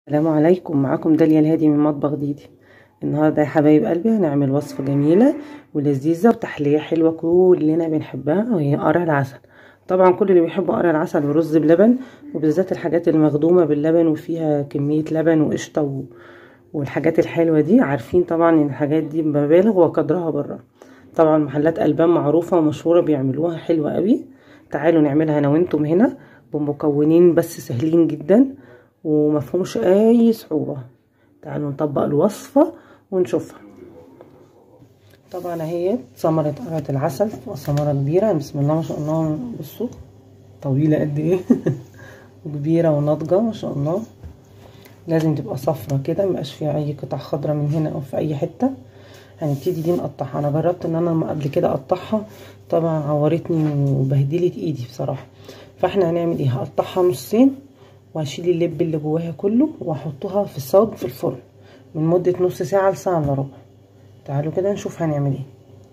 السلام عليكم معاكم داليا الهادي من مطبخ ديدي النهارده يا حبايب قلبي هنعمل وصفه جميله ولذيذه وتحليه حلوه كلنا بنحبها وهي قرع العسل طبعا كل اللي بيحبوا قرع العسل ورز بلبن وبالذات الحاجات المخدومه باللبن وفيها كميه لبن وقشطه و... والحاجات الحلوه دي عارفين طبعا ان الحاجات دي مبالغ وقدرها بره طبعا محلات البان معروفه ومشهوره بيعملوها حلوه قوي تعالوا نعملها انا وانتم هنا بمكونين بس سهلين جدا ومفهومش اي صعوبة تعالوا نطبق الوصفة ونشوفها طبعا اهي ثمرة قرعة العسل ثمرة كبيرة بسم الله ما شاء الله بصوا طويلة قد ايه وكبيرة وناضجة ما شاء الله لازم تبقى صفرة كده مبقاش فيها اي قطع خضرة من هنا او في اي حتة هنبتدي دي نقطعها انا جربت ان انا قبل كده اقطعها طبعا عورتني وبهدلت ايدي بصراحة فاحنا هنعمل ايه هقطعها نصين وهشيل اللب اللي جواها كله واحطها في الصاج في الفرن من مدة نص ساعة لساعة الا ربع تعالوا كده نشوف هنعمل ايه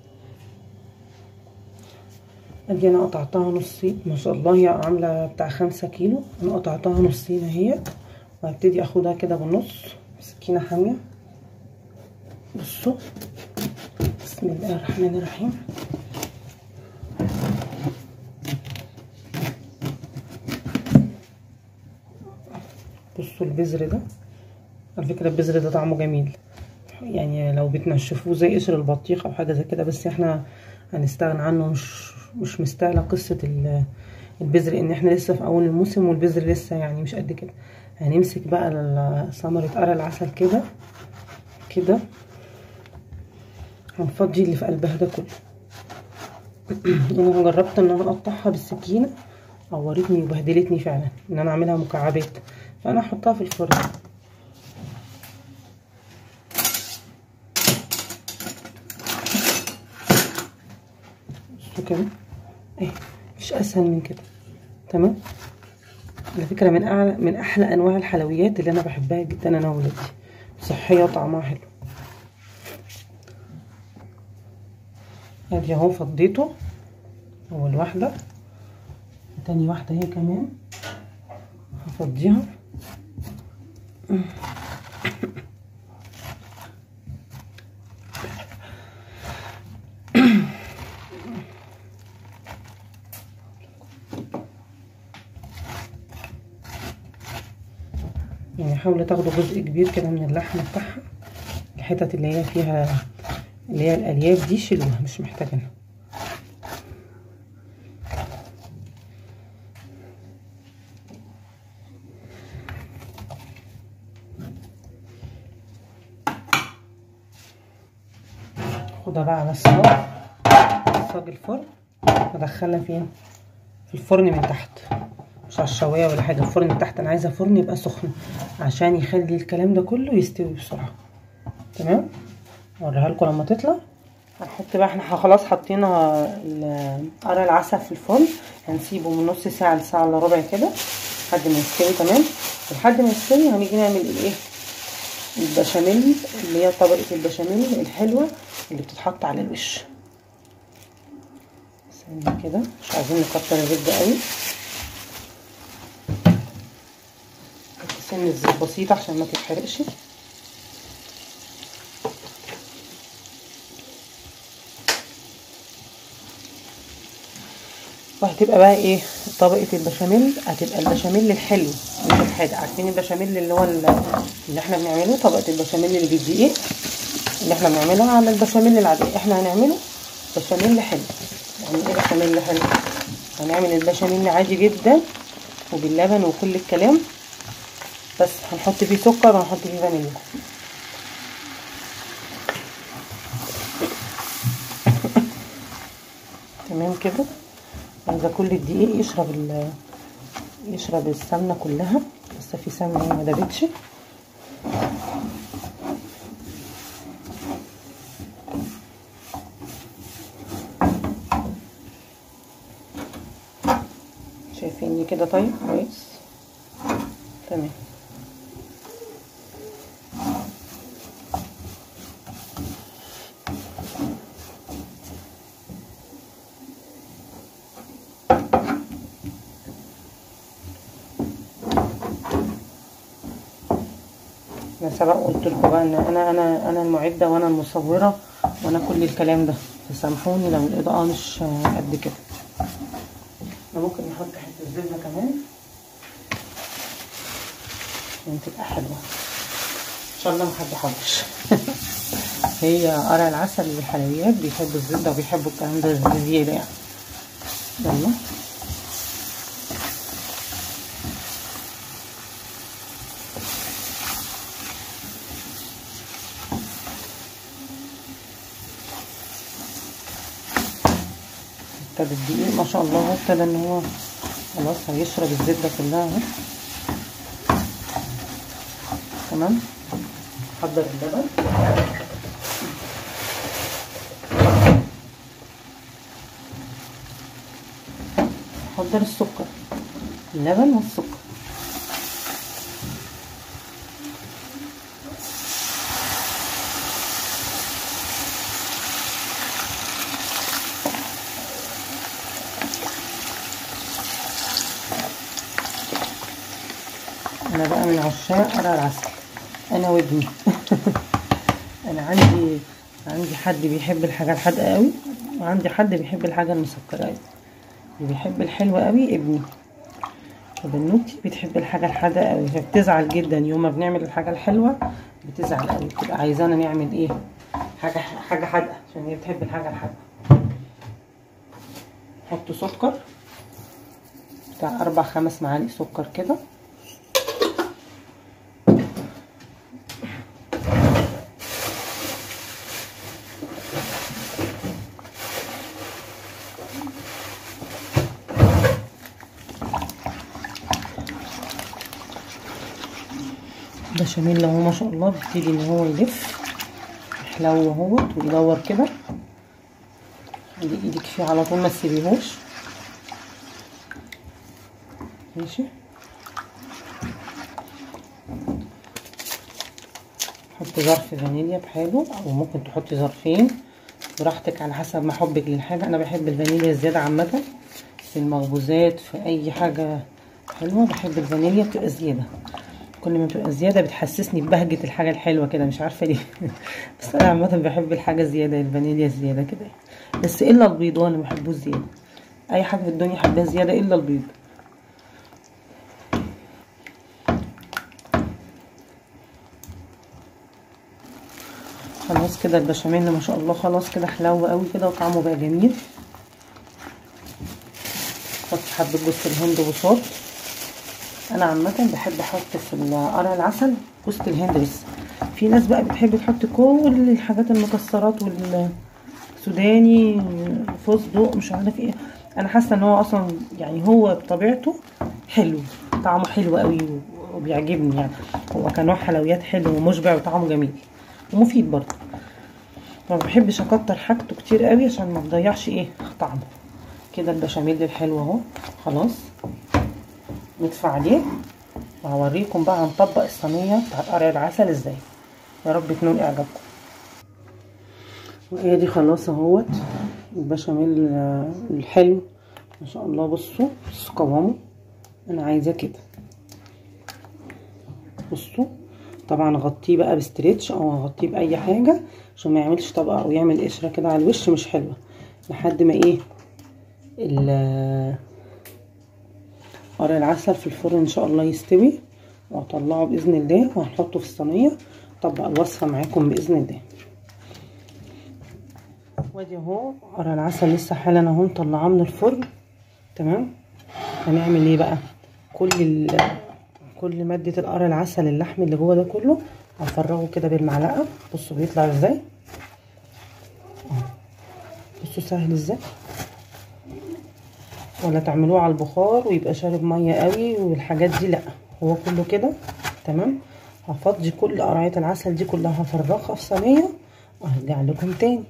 ادي انا قطعتها نصين ما شاء الله هي عاملة بتاع خمسة كيلو انا قطعتها نصين اهي وهبتدي اخدها كده بالنص بسكينة حامية بصوا بسم الله الرحمن الرحيم بصوا البذر ده على فكرة البذر ده طعمه جميل يعني لو بتنشفوه زي قشر البطيخ او حاجة زي كده بس احنا هنستغنى عنه مش مش مستاهلة قصة البذر ان احنا لسه في اول الموسم والبذر لسه يعني مش قد كده هنمسك بقى ثمرة قرع العسل كده كده هنفضي اللي في قلبها ده كله انا جربت ان انا اقطعها بالسكينة عورتني وبهدلتني فعلا ان انا اعملها مكعبات فانا احطها في الفرن بصوا كده ايه مش اسهل من كده تمام على فكره من اعلى من احلى انواع الحلويات اللي انا بحبها جدا انا وولادي صحيه وطعمها حلو ادي اهو فضيته اول واحده تاني واحده هي كمان هفضيها يعني حاولوا تاخدوا جزء كبير كده من اللحم بتاعها الحتت اللي هي فيها اللي هي الالياف دي شيلوها مش محتاجينها خدها بقى على الصاج صاج الفرن ادخلها فين في الفرن من تحت مش على الشوايه ولا حاجه الفرن من تحت انا عايزه فرن يبقى سخن عشان يخلي الكلام ده كله يستوي بسرعه تمام اوريها لكم لما تطلع هنحط بقى احنا خلاص حطينا قرع العسل في الفرن هنسيبه من نص ساعه لساعه الا ربع كده لحد ما يستوي تمام لحد ما يستوي هنيجي نعمل الايه البشاميل اللي هي طبقة البشاميل الحلوة اللي بتتحط على الوش سنة كده مش عايزين نكتر الزبدة قوي سن الزيت بسيطة عشان ما تتحرقش وهتبقى بقى ايه طبقة البشاميل هتبقى البشاميل الحلو مش الحادق عارفين البشاميل اللي هو اللي احنا بنعمله طبقة البشاميل اللي بالدقيق اللي احنا بنعملها على البشاميل العادي احنا هنعمله بشاميل حلو يعني ايه بشاميل حلو هنعمل البشاميل عادي جدا وباللبن وكل الكلام بس هنحط فيه سكر وهنحط فيه فانيليا تمام كده عايزه كل الدقيق يشرب ال يشرب السمنه كلها لسه في سمنه ما دابتش شايفيني كده طيب كويس تمام انا سبق قلت لكم بقى ان انا انا انا المعده وانا المصوره وانا كل الكلام ده فسامحوني لو الاضاءه مش قد كده احنا ممكن نحط حته زبده كمان عشان تبقى حلوه ان شاء الله محد يحبش هي قرع العسل والحلويات بيحبوا الزبده وبيحبوا الكلام ده بزياده يعني يلا ابتدى الدقيق ما شاء الله هو ابتدى ان هو خلاص هيشرب الزبده كلها اهو تمام حضر اللبن حضر السكر اللبن والسكر انا بقى من عشاق قرع العسل انا وابني انا عندي عندي حد بيحب الحاجه الحادقه قوي وعندي حد بيحب الحاجه المسكره قوي اللي بيحب الحلو قوي ابني وبنوتي بتحب الحاجه الحادقه قوي فبتزعل جدا يوم ما بنعمل الحاجه الحلوه بتزعل قوي بتبقى عايزانا نعمل ايه حاجه حاجه حادقه عشان هي بتحب الحاجه الحادقه حط سكر بتاع اربع خمس معالق سكر كده بشاميل اهو ما شاء الله بيبتدي ان هو يلف يحلو اهوت ويدور كده خلي ايدك فيه على طول ما تسيبيهوش ماشي حطي ظرف فانيليا بحاله او ممكن تحطي ظرفين براحتك على حسب ما حبك للحاجه انا بحب الفانيليا الزياده عامه في المخبوزات في اي حاجه حلوه بحب الفانيليا بتبقى زياده كل ما بتبقى زياده بتحسسني ببهجه الحاجه الحلوه كده مش عارفه ليه بس انا عامه بحب الحاجه زياده الفانيليا زياده كده بس الا البيض هو اللي ما بحبوش زياده اي حاجه في الدنيا حباها زياده الا البيض خلاص كده البشاميل ما شاء الله خلاص كده حلو قوي كده وطعمه بقى جميل حط حبه جوز الهند بصوت انا عامه بحب احط في قرع العسل جوز الهند بس في ناس بقى بتحب تحط كل الحاجات المكسرات والسوداني فستق مش عارف ايه انا حاسه ان هو اصلا يعني هو بطبيعته حلو طعمه حلو قوي وبيعجبني يعني هو كنوع حلويات حلو ومشبع وطعمه جميل ومفيد برضه ما بحبش اكتر حاجته كتير قوي عشان ما تضيعش ايه طعمه كده البشاميل الحلو اهو خلاص ندفع عليه وهوريكم بقى هنطبق الصينيه بتاعت قرع العسل ازاي يا رب تنول اعجابكم وهي دي خلاص اهوت البشاميل الحلو ما شاء الله بصوا بصوا قوامه انا عايزاه كده بصوا طبعا غطيه بقى بستريتش او اغطيه باي حاجه عشان ما يعملش طبقه او يعمل قشره كده على الوش مش حلوه لحد ما ايه قرع العسل في الفرن ان شاء الله يستوي واطلعه باذن الله وهنحطه في الصينيه اطبق الوصفه معاكم باذن الله وادي اهو قرع العسل لسه حالا اهو مطلعاه من الفرن تمام هنعمل ايه بقى كل كل ماده القرع العسل اللحم اللي جوه ده كله هنفرغه كده بالمعلقه بصوا بيطلع ازاي بصوا سهل ازاي ولا تعملوه على البخار ويبقى شارب ميه قوي والحاجات دي لا هو كله كده تمام هفضي كل قرعه العسل دي كلها هفرغها في صينيه وهرجع لكم تاني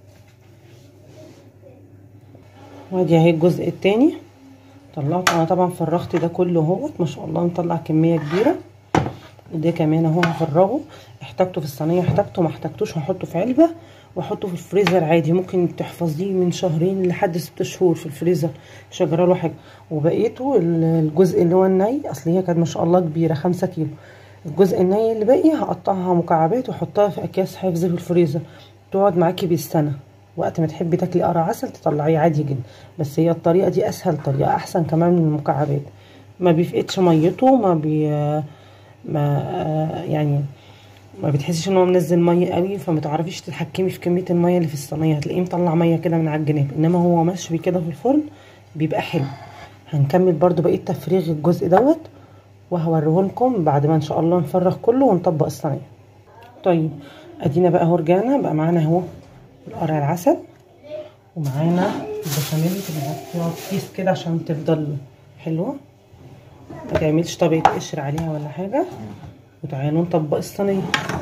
وادي اهي الجزء التاني طلعت انا طبعا فرغت ده كله اهوت ما شاء الله مطلع كميه كبيره وده كمان اهو هفرغه احتاجته في الصينيه احتاجته ما احتاجتوش هحطه في علبه واحطه في الفريزر عادي ممكن تحفظيه من شهرين لحد ست شهور في الفريزر مش هجرى له حاجه وبقيته الجزء اللي هو الني اصل هي كانت ما شاء الله كبيره خمسة كيلو الجزء الني اللي باقي هقطعها مكعبات واحطها في اكياس حفظ في الفريزر تقعد معاكي بالسنه وقت ما تحبي تاكلي قرع عسل تطلعيه عادي جدا بس هي الطريقه دي اسهل طريقه احسن كمان من المكعبات ما بيفقدش ميته ما بي ما يعني ما بتحسيش ان هو منزل ميه قوي فما تعرفيش تتحكمي في كميه الميه اللي في الصينيه هتلاقيه مطلع ميه كده من على الجناب انما هو مشوي كده في الفرن بيبقى حلو هنكمل برضو بقيه تفريغ الجزء دوت وهوريهولكم بعد ما ان شاء الله نفرغ كله ونطبق الصينيه طيب ادينا بقى اهو رجعنا بقى معانا اهو القرع العسل ومعانا البشاميل بنحطها في كيس كده عشان تفضل حلوه ما تعملش طبقه قشر عليها ولا حاجه وتعالوا نطبق الصينيه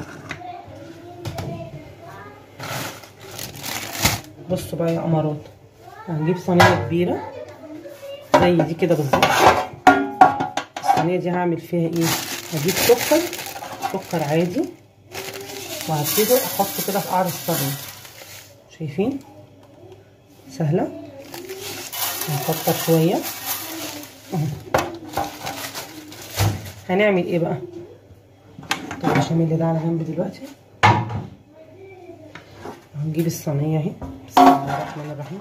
بصوا بقى يا قمرات هنجيب صينيه كبيره زي دي كده بالظبط الصينيه دي هعمل فيها ايه هجيب سكر سكر عادي وهبتدي احط كده في قعر الصينيه شايفين سهله هنكتر شويه هنعمل ايه بقى البشاميل ده على جنب دلوقتي هنجيب الصينيه اهي بسم الله الرحمن الرحيم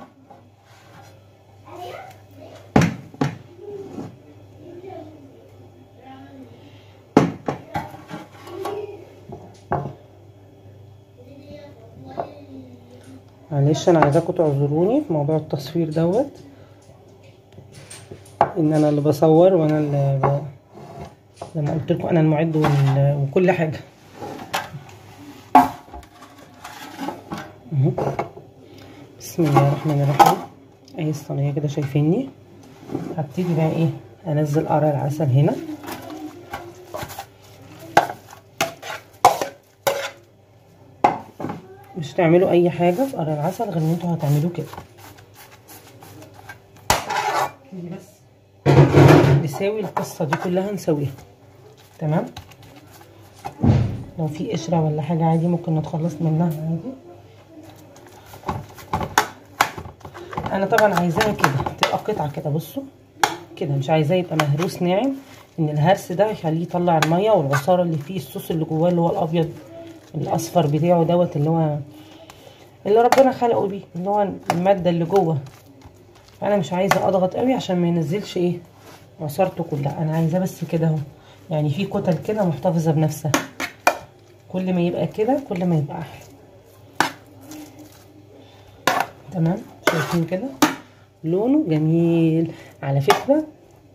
معلش انا عايزاكم تعذروني في موضوع التصوير دوت ان انا اللي بصور وانا اللي ب... زي ما قلت لكم انا المعد وال... وكل حاجه اهو بسم الله الرحمن الرحيم اهي الصينيه كده شايفيني هبتدي بقى ايه انزل قرع العسل هنا مش تعملوا اي حاجه في قرع العسل غير ان انتوا هتعملوه كده بس نساوي القصه دي كلها نسويها تمام لو في قشره ولا حاجه عادي ممكن نتخلص منها عادي انا طبعا عايزاها كده تبقى قطعه كده بصوا كده مش عايزاه يبقى مهروس ناعم ان الهرس ده يخليه يطلع الميه والعصاره اللي فيه الصوص اللي جواه اللي هو الابيض الاصفر بتاعه دوت اللي هو اللي ربنا خلقه بيه اللي هو الماده اللي جوه فانا مش عايزه اضغط قوي عشان ما ينزلش ايه عصارته كلها انا عايزاه بس كده اهو يعني في كتل كده محتفظه بنفسها كل ما يبقى كده كل ما يبقى احلى تمام شايفين كده لونه جميل على فكره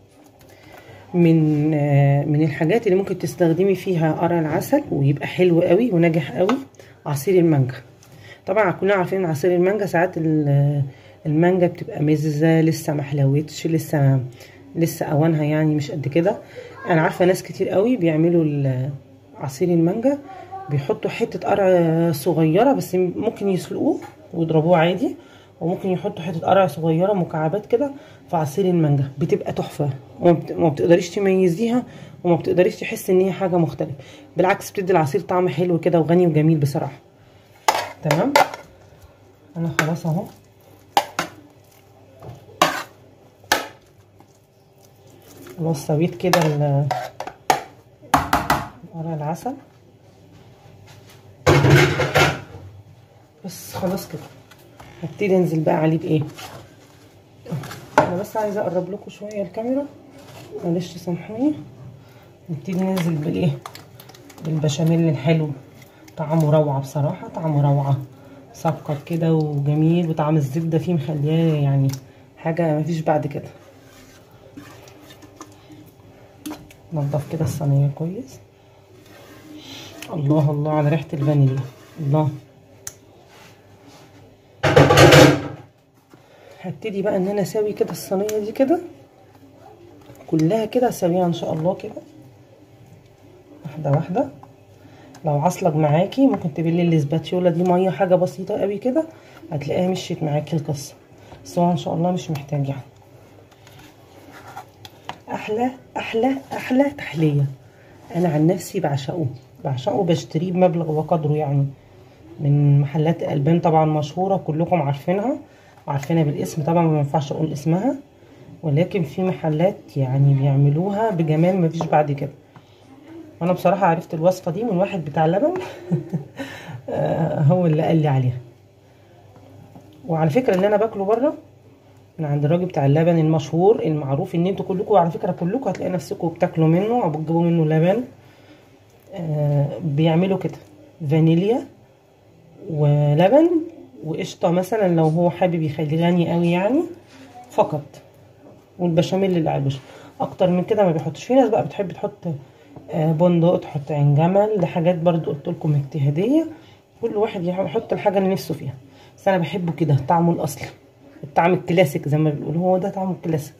من من الحاجات اللي ممكن تستخدمي فيها قرع العسل ويبقى حلو قوي وناجح قوي عصير المانجا طبعا كلنا عارفين عصير المانجا ساعات المانجا بتبقى مززه لسه ما حلوتش لسه لسه اوانها يعني مش قد كده انا عارفه ناس كتير قوي بيعملوا عصير المانجا بيحطوا حته قرع صغيره بس ممكن يسلقوه ويضربوه عادي وممكن يحطوا حته قرع صغيره مكعبات كده في عصير المانجا بتبقى تحفه وما بتقدريش تميزيها وما بتقدريش تحسي ان هي حاجه مختلفه بالعكس بتدي العصير طعم حلو كده وغني وجميل بصراحه تمام انا خلاص اهو خلاص سويت كده قرع العسل بس خلاص كده هبتدي انزل بقى عليه بايه انا بس عايزه اقرب لكم شويه الكاميرا معلش سامحوني نبتدي ننزل بالايه بالبشاميل الحلو طعمه روعه بصراحه طعمه روعه مسكر كده وجميل وطعم الزبده فيه مخلياه يعني حاجه مفيش بعد كده نضف كده الصينيه كويس الله الله على ريحه الفانيليا الله هبتدي بقى ان انا اسوي كده الصينيه دي كده كلها كده اسويها ان شاء الله كده واحده واحده لو عصلج معاكي ممكن تبلي الاسباتيولا دي ميه حاجه بسيطه قوي كده هتلاقيها مشيت معاكي القصه بس هو ان شاء الله مش محتاج يعني احلى احلى احلى تحليه انا عن نفسي بعشقه بعشقه بشتريه بمبلغ وقدره يعني من محلات البان طبعا مشهوره كلكم عارفينها عارفينها بالاسم طبعا ما ينفعش اقول اسمها ولكن في محلات يعني بيعملوها بجمال ما فيش بعد كده وانا بصراحه عرفت الوصفه دي من واحد بتاع لبن هو اللي قال لي عليها وعلى فكره اللي انا باكله بره من عند الراجل بتاع اللبن المشهور المعروف ان انتوا كلكم على فكره كلكم هتلاقي نفسكم بتاكلوا منه او بتجيبوا منه لبن آه بيعملوا كده فانيليا ولبن وقشطه مثلا لو هو حابب يخليه غني قوي يعني فقط والبشاميل اللي على الوش اكتر من كده ما بيحطش في ناس بقى بتحب تحط آه بندق تحط عين جمل ده حاجات برضو قلت لكم اجتهاديه كل واحد يحط الحاجه اللي نفسه فيها بس انا بحبه كده طعمه الاصلي الطعم الكلاسيك زي ما بيقولوا هو ده طعمه الكلاسيك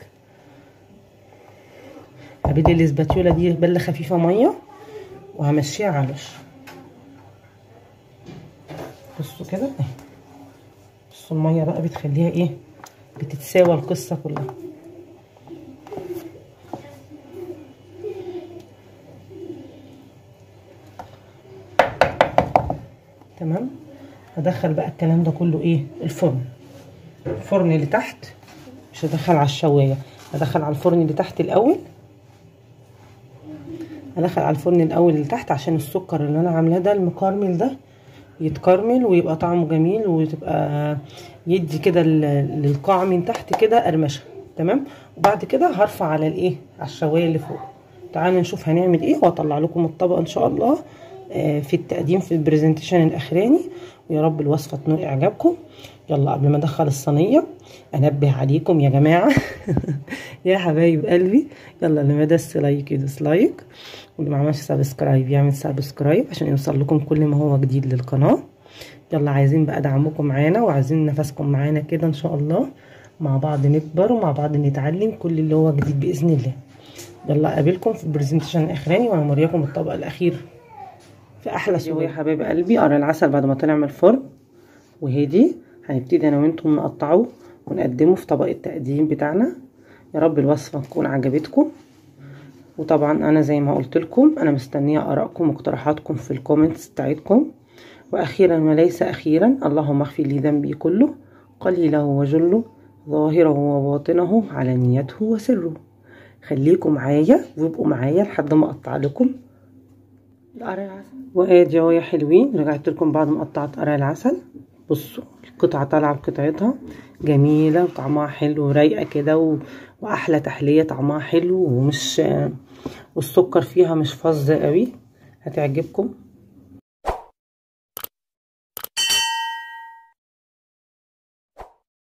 هبدي الاسباتيولا دي بله خفيفه ميه وهمشيها على الوش بصوا كده بصوا الميه بقى بتخليها ايه بتتساوى القصه كلها تمام هدخل بقى الكلام ده كله ايه الفرن الفرن اللي تحت مش هدخل على الشوايه هدخل على الفرن اللي تحت الاول هدخل على الفرن الاول اللي تحت عشان السكر اللي انا عاملاه ده المكرمل ده يتكرمل ويبقى طعمه جميل وتبقى يدي كده للقاع من تحت كده قرمشه تمام وبعد كده هرفع على الايه على الشوايه اللي فوق تعالوا نشوف هنعمل ايه واطلع لكم الطبق ان شاء الله في التقديم في البرزنتيشن الاخراني ويا رب الوصفه تنول اعجابكم يلا قبل ما ادخل الصينيه انبه عليكم يا جماعه يا حبايب قلبي يلا اللي ما دس لايك يدوس لايك واللي ما عملش سبسكرايب يعمل سبسكرايب عشان يوصل لكم كل ما هو جديد للقناه يلا عايزين بقى دعمكم معانا وعايزين نفسكم معانا كده ان شاء الله مع بعض نكبر ومع بعض نتعلم كل اللي هو جديد باذن الله يلا اقابلكم في البرزنتيشن الاخراني وانا موريكم الطبق الاخير في احلى سوى يا حبايب قلبي قرا العسل بعد ما طلع من الفرن وهدي هنبتدي انا وانتم نقطعه ونقدمه في طبق التقديم بتاعنا يا رب الوصفه تكون عجبتكم وطبعا انا زي ما قلت لكم انا مستنيه ارائكم واقتراحاتكم في الكومنتس بتاعتكم واخيرا وليس اخيرا اللهم اغفر لي ذنبي كله قليله وجله ظاهره وباطنه علانيته وسره خليكم معايا وابقوا معايا لحد ما اقطع لكم القرع العسل وادي اهو يا حلوين رجعت لكم بعد ما قطعت قرع العسل بصوا القطعه طالعه بقطعتها جميله وطعمها حلو ورايقه كده و... واحلى تحليه طعمها حلو ومش والسكر فيها مش فظ قوي هتعجبكم